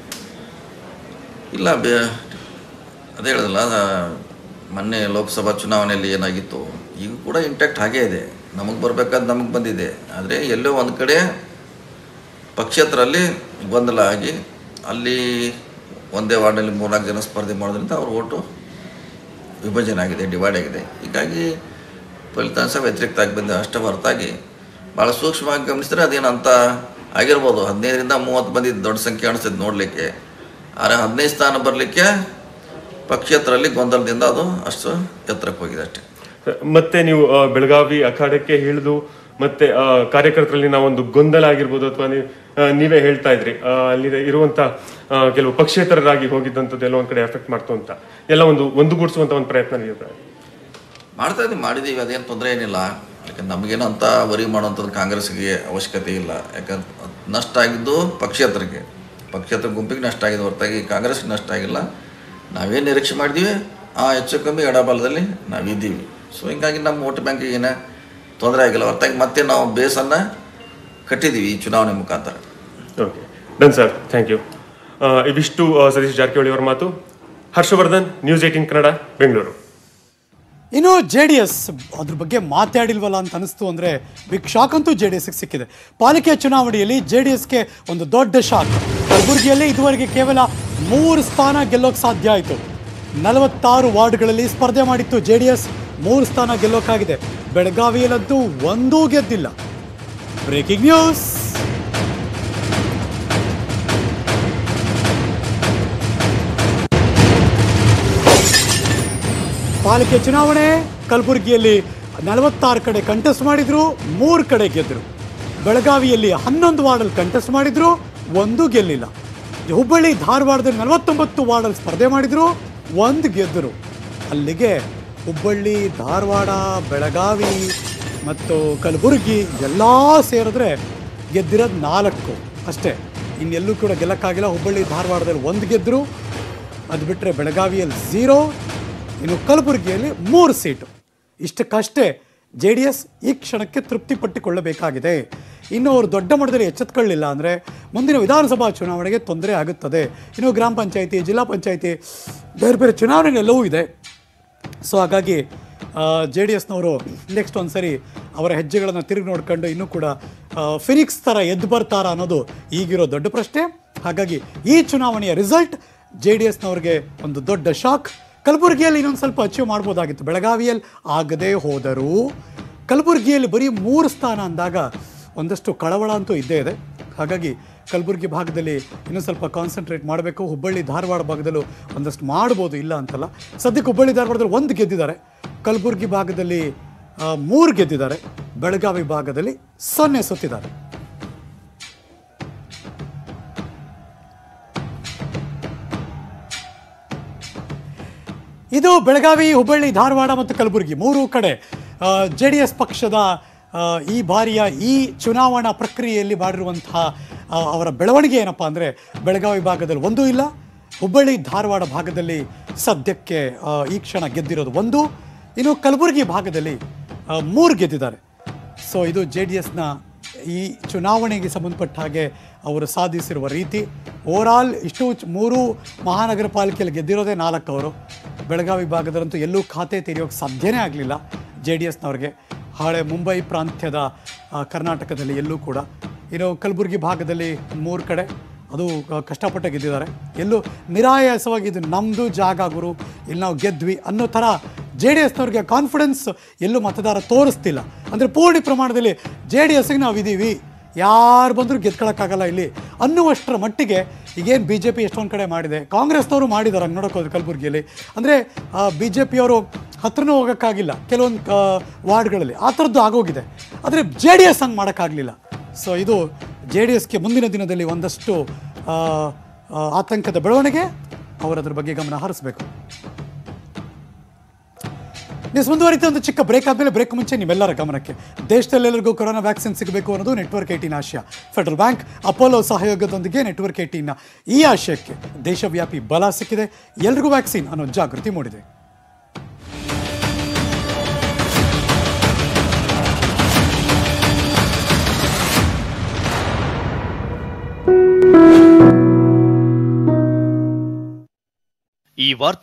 ಇಲ್ಲ ಬೇ ಅದೇ ಹೇಳಿದಲ್ಲ ಆ, ಮೊನ್ನೆ ಲೋಕಸಭಾ ಚುನಾವಣೆಯಲ್ಲಿ ಏನಾಗಿತ್ತು ಈಗ ಕೂಡ ಇಂಟ್ಯಾಕ್ಟ್ ಹಾಗೇ ಇದೆ ನಮಗೆ ಬರಬೇಕಾದ ನಮಗೆ ಬಂದಿದೆ ಆದರೆ ಎಲ್ಲೋ ಒಂದು ಕಡೆ ಪಕ್ಷೇತರಲ್ಲಿ ಗೊಂದಲ ಆಗಿ ಅಲ್ಲಿ ಒಂದೇ ವಾರ್ಡಲ್ಲಿ ಮೂರ್ನಾಲ್ಕು ಜನ ಸ್ಪರ್ಧೆ ಮಾಡೋದ್ರಿಂದ ಅವ್ರ ಓಟು ವಿಭಜನೆ ಆಗಿದೆ ಡಿವೈಡ್ ಆಗಿದೆ ಹೀಗಾಗಿ ಫಲಿತಾಂಶ ವ್ಯತಿರಿಕ್ತ ಆಗಿ ಬಂದಿದೆ ಅಷ್ಟೇ ಹೊರತಾಗಿ ಭಾಳ ಸೂಕ್ಷ್ಮವಾಗಿ ಗಮನಿಸಿದ್ರೆ ಅದೇನಂತ ಆಗಿರ್ಬೋದು ಹದಿನೈದರಿಂದ ಮೂವತ್ತು ಬಂದಿದ್ದು ದೊಡ್ಡ ಸಂಖ್ಯೆ ಅನಿಸ್ತದೆ ನೋಡಲಿಕ್ಕೆ ಆದರೆ ಹದಿನೈದು ಸ್ಥಾನ ಬರಲಿಕ್ಕೆ ಪಕ್ಷೇತರಲ್ಲಿ ಗೊಂದಲದಿಂದ ಅದು ಅಷ್ಟು ಎತ್ತರಕ್ಕೆ ಹೋಗಿದೆ ಅಷ್ಟೇ ಮತ್ತೆ ನೀವು ಆ, ಬೆಳಗಾವಿ ಅಖಾಡಕ್ಕೆ ಹಿಡಿದು ಮತ್ತೆ ಆ, ಕಾರ್ಯಕರ್ತರಲ್ಲಿ ನಾವೊಂದು ಗೊಂದಲ ಆಗಿರ್ಬೋದು ಅಥವಾ ನೀವು ಆ, ನೀವೇ ಹೇಳ್ತಾ ಇದ್ರಿ ಆ, ಅಲ್ಲಿ ಇರುವಂತ ಆ, ಕೆಲವು ಪಕ್ಷೇತರರಾಗಿ ಹೋಗಿದ್ದಂಥದ್ದು ಎಲ್ಲ ಒಂದ್ ಕಡೆ ಎಫೆಕ್ಟ್ ಮಾಡ್ತು ಅಂತ ಎಲ್ಲ ಒಂದು ಒಂದುಗೂಡಿಸುವಂತ ಒಂದು ಪ್ರಯತ್ನ ನೀವು ಮಾಡ್ತಾ ಇದ್ದೀವಿ ಮಾಡಿದ್ದೀವಿ ಅದೇನು ತೊಂದರೆ ಏನಿಲ್ಲ ಯಾಕಂದ್ರೆ ನಮಗೇನು ಅಂತ ವರಿ ಮಾಡುವಂಥದ್ದು ಕಾಂಗ್ರೆಸ್ಗೆ ಅವಶ್ಯಕತೆ ಇಲ್ಲ ಯಾಕಂದ್ರೆ ನಷ್ಟ ಆಗಿದ್ದು ಪಕ್ಷೇತರಿಗೆ ಪಕ್ಷೇತರ ಗುಂಪಿಗೆ ನಷ್ಟ ಆಗಿದೆ ಹೊರತಾಗಿ ಕಾಂಗ್ರೆಸ್ಗೆ ನಷ್ಟ ಆಗಿಲ್ಲ ನಾವೇನು ನಿರೀಕ್ಷೆ ಮಾಡಿದ್ದೀವಿ ಆ ಹೆಚ್ಚು ಕಮ್ಮಿ ಎಡಬಲದಲ್ಲಿ ನಾವಿದ್ದೀವಿ ಸೊ ಹಿಂಗಾಗಿ ನಮ್ಮ ವೋಟ್ ಬ್ಯಾಂಕಿಗೆ ಏನೇ ತೊಂದರೆ ಆಗಿಲ್ಲ ಹೊರತಾಗಿ ಮತ್ತೆ ನಾವು ಬೇಸನ್ನು ಕಟ್ಟಿದ್ದೀವಿ ಈ ಚುನಾವಣೆ ಮುಖಾಂತರ okay done sir thank you ಇವಿಷ್ಟು ಆ, ಸತೀಶ್ ಜಾರಕಿಹೊಳಿ ಅವರ ಮಾತು ಹರ್ಷವರ್ಧನ್ ನ್ಯೂಸ್ ಏಟೀನ್ ಕನ್ನಡ ಬೆಂಗಳೂರು ಇನ್ನು ಜೆ ಡಿ ಎಸ್ ಅದ್ರ ಬಗ್ಗೆ ಮಾತಾಡಿಲ್ವಲ್ಲ ಅಂತ ಅನಿಸ್ತು ಅಂದರೆ ಬಿಗ್ ಶಾಕ್ ಅಂತೂ ಜೆ ಡಿ ಎಸ್ಗೆ ಸಿಕ್ಕಿದೆ ಪಾಲಿಕೆ ಚುನಾವಣೆಯಲ್ಲಿ ಜೆ ಡಿ ಎಸ್ಗೆ ಒಂದು ದೊಡ್ಡ ಶಾಕ್ ಕಲಬುರಗಿಯಲ್ಲಿ ಇದುವರೆಗೆ ಕೇವಲ ಮೂರು ಸ್ಥಾನ ಗೆಲ್ಲೋಕೆ ಸಾಧ್ಯ ಆಯಿತು ನಲವತ್ತಾರು ವಾರ್ಡ್ಗಳಲ್ಲಿ ಸ್ಪರ್ಧೆ ಮಾಡಿತ್ತು ಜೆ ಡಿ ಎಸ್ ಮೂರು ಸ್ಥಾನ ಗೆಲ್ಲೋಕ್ಕಾಗಿದೆ ಬೆಳಗಾವಿಯಲ್ಲಂತೂ ಒಂದೂ ಗೆದ್ದಿಲ್ಲ ಬ್ರೇಕಿಂಗ್ ನ್ಯೂಸ್ ಪಾಲಿಕೆ ಚುನಾವಣೆ ಕಲಬುರಗಿಯಲ್ಲಿ ನಲವತ್ತಾರು ಕಡೆ ಕಂಟೆಸ್ಟ್ ಮಾಡಿದ್ರು ಮೂರು ಕಡೆ ಗೆದ್ದರು ಬೆಳಗಾವಿಯಲ್ಲಿ ಹನ್ನೊಂದು ವಾರ್ಡಲ್ಲಿ ಕಂಟೆಸ್ಟ್ ಮಾಡಿದ್ರು ಒಂದು ಗೆಲ್ಲಿಲ್ಲ ಹುಬ್ಬಳ್ಳಿ ಧಾರವಾಡದಲ್ಲಿ ನಲವತ್ತೊಂಬತ್ತು ವಾರ್ಡಲ್ಲಿ ಸ್ಪರ್ಧೆ ಮಾಡಿದ್ರು ಒಂದು ಗೆದ್ದರು ಅಲ್ಲಿಗೆ ಹುಬ್ಬಳ್ಳಿ ಧಾರವಾಡ ಬೆಳಗಾವಿ ಮತ್ತು ಕಲಬುರಗಿ ಎಲ್ಲ ಸೇರಿದ್ರೆ ಗೆದ್ದಿರೋದು ನಾಲ್ಕು ಅಷ್ಟೇ ಇನ್ನೆಲ್ಲೂ ಕೂಡ ಗೆಲ್ಲಕ್ಕಾಗಿಲ್ಲ ಹುಬ್ಬಳ್ಳಿ ಧಾರವಾಡದಲ್ಲಿ ಒಂದು ಗೆದ್ದರು ಅದು ಬಿಟ್ಟರೆ ಬೆಳಗಾವಿಯಲ್ಲಿ ಝೀರೋ ಇನ್ನು ಕಲಬುರಗಿಯಲ್ಲಿ ಮೂರು ಸೀಟು ಇಷ್ಟಕ್ಕಷ್ಟೇ ಜೆ ಡಿ ಎಸ್ ಈ ಕ್ಷಣಕ್ಕೆ ತೃಪ್ತಿಪಟ್ಟುಕೊಳ್ಳಬೇಕಾಗಿದೆ ಇನ್ನು ಅವರು ದೊಡ್ಡ ಮಟ್ಟದಲ್ಲಿ ಎಚ್ಚೆತ್ಕೊಳ್ಳಿಲ್ಲ ಅಂದರೆ ಮುಂದಿನ ವಿಧಾನಸಭಾ ಚುನಾವಣೆಗೆ ತೊಂದರೆ ಆಗುತ್ತದೆ ಇನ್ನು ಗ್ರಾಮ ಪಂಚಾಯಿತಿ ಜಿಲ್ಲಾ ಪಂಚಾಯಿತಿ ಬೇರೆ ಬೇರೆ ಚುನಾವಣೆಗಳೆಲ್ಲವೂ ಇದೆ ಸೊ ಹಾಗಾಗಿ ಜೆ ಡಿ ಎಸ್ನವರು ನೆಕ್ಸ್ಟ್ ಒಂದು ಸರಿ ಅವರ ಹೆಜ್ಜೆಗಳನ್ನು ತಿರುಗಿ ನೋಡ್ಕೊಂಡು ಇನ್ನೂ ಕೂಡ ಆ, ಫಿನಿಕ್ಸ್ ಥರ ಎದ್ದು ಬರ್ತಾರಾ ಅನ್ನೋದು ಈಗಿರೋ ದೊಡ್ಡ ಪ್ರಶ್ನೆ ಹಾಗಾಗಿ ಈ ಚುನಾವಣೆಯ ರಿಸಲ್ಟ್ ಜೆ ಡಿ ಎಸ್ನವ್ರಿಗೆ ಒಂದು ದೊಡ್ಡ ಶಾಕ್ ಕಲಬುರಗಿಯಲ್ಲಿ ಇನ್ನೊಂದು ಸ್ವಲ್ಪ ಅಚೀವ್ ಮಾಡ್ಬೋದಾಗಿತ್ತು ಬೆಳಗಾವಿಯಲ್ಲಿ ಆಗದೇ ಹೋದರೂ ಕಲಬುರಗಿಯಲ್ಲಿ ಬರೀ ಮೂರು ಸ್ಥಾನ ಅಂದಾಗ ಒಂದಷ್ಟು ಕಳವಳ ಅಂತೂ ಇದ್ದೇ ಇದೆ ಹಾಗಾಗಿ ಕಲಬುರಗಿ ಭಾಗದಲ್ಲಿ ಇನ್ನೂ ಸ್ವಲ್ಪ ಕಾನ್ಸಂಟ್ರೇಟ್ ಮಾಡಬೇಕು ಹುಬ್ಬಳ್ಳಿ ಧಾರವಾಡ ಭಾಗದಲ್ಲೂ ಒಂದಷ್ಟು ಮಾಡ್ಬೋದು ಇಲ್ಲ ಅಂತಲ್ಲ ಸದ್ಯಕ್ಕೆ ಹುಬ್ಬಳ್ಳಿ ಧಾರವಾಡದಲ್ಲಿ ಒಂದು ಗೆದ್ದಿದ್ದಾರೆ ಕಲಬುರಗಿ ಭಾಗದಲ್ಲಿ ಆ, ಮೂರು ಗೆದ್ದಿದ್ದಾರೆ ಬೆಳಗಾವಿ ಭಾಗದಲ್ಲಿ ಸೊನ್ನೆ ಸುತ್ತಿದ್ದಾರೆ ಇದು ಬೆಳಗಾವಿ ಹುಬ್ಬಳ್ಳಿ ಧಾರವಾಡ ಮತ್ತು ಕಲಬುರಗಿ ಮೂರು ಕಡೆ ಜೆ ಡಿ ಎಸ್ ಪಕ್ಷದ ಆ, ಈ ಬಾರಿಯ ಈ ಚುನಾವಣಾ ಪ್ರಕ್ರಿಯೆಯಲ್ಲಿ ಮಾಡಿರುವಂತಹ ಆ, ಅವರ ಬೆಳವಣಿಗೆ ಏನಪ್ಪ ಅಂದರೆ ಬೆಳಗಾವಿ ಭಾಗದಲ್ಲಿ ಒಂದೂ ಇಲ್ಲ ಹುಬ್ಬಳ್ಳಿ ಧಾರವಾಡ ಭಾಗದಲ್ಲಿ ಸದ್ಯಕ್ಕೆ ಆ, ಈ ಕ್ಷಣ ಗೆದ್ದಿರೋದು ಒಂದು ಇನ್ನು ಕಲಬುರಗಿ ಭಾಗದಲ್ಲಿ ಆ, ಮೂರು ಗೆದ್ದಿದ್ದಾರೆ ಸೊ ಇದು ಜೆ ಡಿ ಎಸ್ನ ಈ ಚುನಾವಣೆಗೆ ಸಂಬಂಧಪಟ್ಟ ಹಾಗೆ ಅವರು ಸಾಧಿಸಿರುವ ರೀತಿ ಓವರಾಲ್ ಇಷ್ಟು ಚ- ಮೂರು ಮಹಾನಗರ ಪಾಲಿಕೆಯಲ್ಲಿ ಗೆದ್ದಿರೋದೇ ನಾಲ್ಕು ಅವರು ಬೆಳಗಾವಿ ಭಾಗದಲ್ಲಂತೂ ಎಲ್ಲೂ ಖಾತೆ ತೆರೆಯೋಕ್ಕೆ ಸಾಧ್ಯನೇ ಆಗಲಿಲ್ಲ ಜೆ ಡಿ ಎಸ್ನವ್ರಿಗೆ ಹಳೆ ಮುಂಬೈ ಪ್ರಾಂತ್ಯದ ಆ, ಕರ್ನಾಟಕದಲ್ಲಿ ಎಲ್ಲೂ ಕೂಡ ಇನ್ನು ಕಲಬುರಗಿ ಭಾಗದಲ್ಲಿ ಮೂರು ಕಡೆ ಅದು ಕ- ಕಷ್ಟಪಟ್ಟು ಗೆದ್ದಿದ್ದಾರೆ ಎಲ್ಲೂ ನಿರಾಯಾಸವಾಗಿ ಇದು ನಮ್ಮದು ಜಾಗ ಗುರು ಇಲ್ಲಿ ನಾವು ಗೆದ್ವಿ ಅನ್ನೋ ಥರ ಜೆ ಡಿ ಎಸ್ನವ್ರಿಗೆ ಕಾನ್ಫಿಡೆನ್ಸ್ ಎಲ್ಲೂ ಮತದಾರ ತೋರಿಸ್ತಿಲ್ಲ ಅಂದರೆ ಪೂರ್ಣ ಪ್ರಮಾಣದಲ್ಲಿ ಜೆ ಡಿ ಎಸ್ಗೆ ನಾವು ಇದ್ದೀವಿ ಯಾರು ಬಂದರೂ ಗೆದ್ಕೊಳಕ್ಕಾಗಲ್ಲ ಇಲ್ಲಿ ಅನ್ನುವಷ್ಟರ ಮಟ್ಟಿಗೆ ಈಗೇನು ಬಿ ಜೆ ಪಿ ಎಷ್ಟೊಂದು ಕಡೆ ಮಾಡಿದೆ ಕಾಂಗ್ರೆಸ್ನವರು ಮಾಡಿದ್ದಾರೆ ಹಂಗೆ ನೋಡೋಕೆ ಹೋದ್ರೆ ಕಲಬುರಗಿಯಲ್ಲಿ ಅಂದರೆ ಬಿ ಜೆ ಪಿಯವರು ಹತ್ರನೂ ಹೋಗೋಕ್ಕಾಗಿಲ್ಲ ಕೆಲವೊಂದು ವಾರ್ಡ್ಗಳಲ್ಲಿ ಆ ಥರದ್ದು ಆಗೋಗಿದೆ ಆದರೆ ಜೆ ಡಿ ಎಸ್ ಹಂಗೆ ಮಾಡೋಕ್ಕಾಗಲಿಲ್ಲ ಸೊ ಇದು ಜೆ ಡಿ ಎಸ್ಗೆ ಮುಂದಿನ ದಿನದಲ್ಲಿ ಒಂದಷ್ಟು ಆ, ಆ, ಆತಂಕದ ಬೆಳವಣಿಗೆ ಅವರು ಅದ್ರ ಬಗ್ಗೆ ಗಮನ ಹರಿಸಬೇಕು ನ್ಯೂಸ್ ಮುಂದುವರಿತ ಒಂದು ಚಿಕ್ಕ ಬ್ರೇಕ್ ಆದಮೇಲೆ ಬ್ರೇಕ್ ಮುಂಚೆ ನಿಮ್ಮೆಲ್ಲರ ಗಮನಕ್ಕೆ ದೇಶದಲ್ಲೆಲ್ಲರಿಗೂ ಕೊರೋನಾ ವ್ಯಾಕ್ಸಿನ್ ಸಿಗಬೇಕು ಅನ್ನೋದು ನೆಟ್ವರ್ಕ್ ಏಟೀನ್ ಆಶಯ ಫೆಡರಲ್ ಬ್ಯಾಂಕ್ ಅಪೋಲೋ ಸಹಯೋಗದೊಂದಿಗೆ ನೆಟ್ವರ್ಕ್ ಏಟೀನ್ನ ಈ ಆಶಯಕ್ಕೆ ದೇಶವ್ಯಾಪಿ ಬಲ ಸಿಕ್ಕಿದೆ ಎಲ್ರಿಗೂ ವ್ಯಾಕ್ಸಿನ್ ಅನ್ನೋ ಜಾಗೃತಿ ಮೂಡಿದೆ ಈ ವಾರ್ತೆ